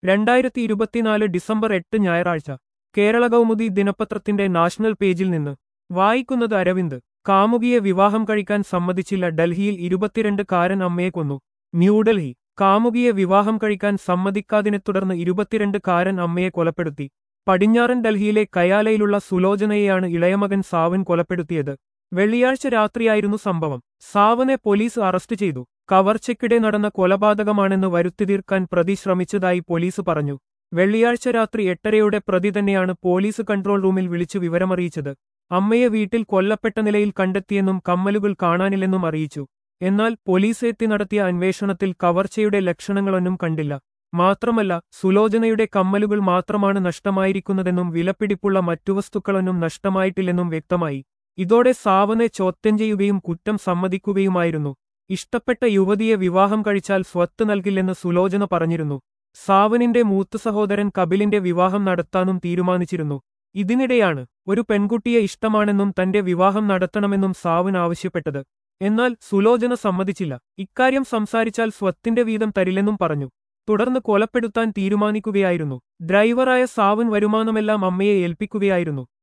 രണ്ടായിരത്തി ഇരുപത്തിനാല് ഡിസംബർ എട്ട് ഞായറാഴ്ച കേരള കൗമുദി ദിനപത്രത്തിന്റെ നാഷണൽ പേജിൽ നിന്ന് വായിക്കുന്നത് അരവിന്ദ് കാമുകിയെ വിവാഹം കഴിക്കാൻ സമ്മതിച്ചില്ല ഡൽഹിയിൽ ഇരുപത്തിരണ്ട് കാരൻ അമ്മയെ കൊന്നു ന്യൂഡൽഹി കാമുകിയെ വിവാഹം കഴിക്കാൻ സമ്മതിക്കാതിനെ തുടർന്ന് ഇരുപത്തിരണ്ട് കാരൻ അമ്മയെ കൊലപ്പെടുത്തി പടിഞ്ഞാറൻ ഡൽഹിയിലെ കയാലയിലുള്ള സുലോചനയെയാണ് ഇളയമകൻ സാവൻ കൊലപ്പെടുത്തിയത് വെള്ളിയാഴ്ച രാത്രിയായിരുന്നു സംഭവം സാവനെ പോലീസ് അറസ്റ്റ് ചെയ്തു കവർച്ചയ്ക്കിടെ നടന്ന കൊലപാതകമാണെന്ന് വരുത്തിതീർക്കാൻ പ്രതി ശ്രമിച്ചതായി പോലീസ് പറഞ്ഞു വെള്ളിയാഴ്ച രാത്രി എട്ടരയോടെ പ്രതി തന്നെയാണ് പോലീസ് കൺട്രോൾ റൂമിൽ വിളിച്ചു വിവരമറിയിച്ചത് അമ്മയെ വീട്ടിൽ കൊല്ലപ്പെട്ട നിലയിൽ കണ്ടെത്തിയെന്നും കമ്മലുകൾ കാണാനില്ലെന്നും അറിയിച്ചു എന്നാൽ പോലീസ് എത്തി നടത്തിയ അന്വേഷണത്തിൽ കവർച്ചയുടെ ലക്ഷണങ്ങളൊന്നും കണ്ടില്ല മാത്രമല്ല സുലോചനയുടെ കമ്മലുകൾ മാത്രമാണ് നഷ്ടമായിരിക്കുന്നതെന്നും വിലപിടിപ്പുള്ള മറ്റു വസ്തുക്കളൊന്നും നഷ്ടമായിട്ടില്ലെന്നും വ്യക്തമായി ഇതോടെ സാവനെ ചോദ്യം ചെയ്യുകയും കുറ്റം സമ്മതിക്കുകയുമായിരുന്നു ഇഷ്ടപ്പെട്ട യുവതിയെ വിവാഹം കഴിച്ചാൽ സ്വത്ത് നൽകില്ലെന്ന് സുലോചന പറഞ്ഞിരുന്നു സാവനിന്റെ മൂത്ത സഹോദരൻ കപിലിന്റെ വിവാഹം നടത്താനും തീരുമാനിച്ചിരുന്നു ഇതിനിടെയാണ് ഒരു പെൺകുട്ടിയെ ഇഷ്ടമാണെന്നും തന്റെ വിവാഹം നടത്തണമെന്നും സാവൻ ആവശ്യപ്പെട്ടത് എന്നാൽ സുലോചന സമ്മതിച്ചില്ല ഇക്കാര്യം സംസാരിച്ചാൽ സ്വത്തിന്റെ വീതം തരില്ലെന്നും പറഞ്ഞു തുടർന്ന് കൊലപ്പെടുത്താൻ തീരുമാനിക്കുകയായിരുന്നു ഡ്രൈവറായ സാവൻ വരുമാനമെല്ലാം അമ്മയെ ഏൽപ്പിക്കുകയായിരുന്നു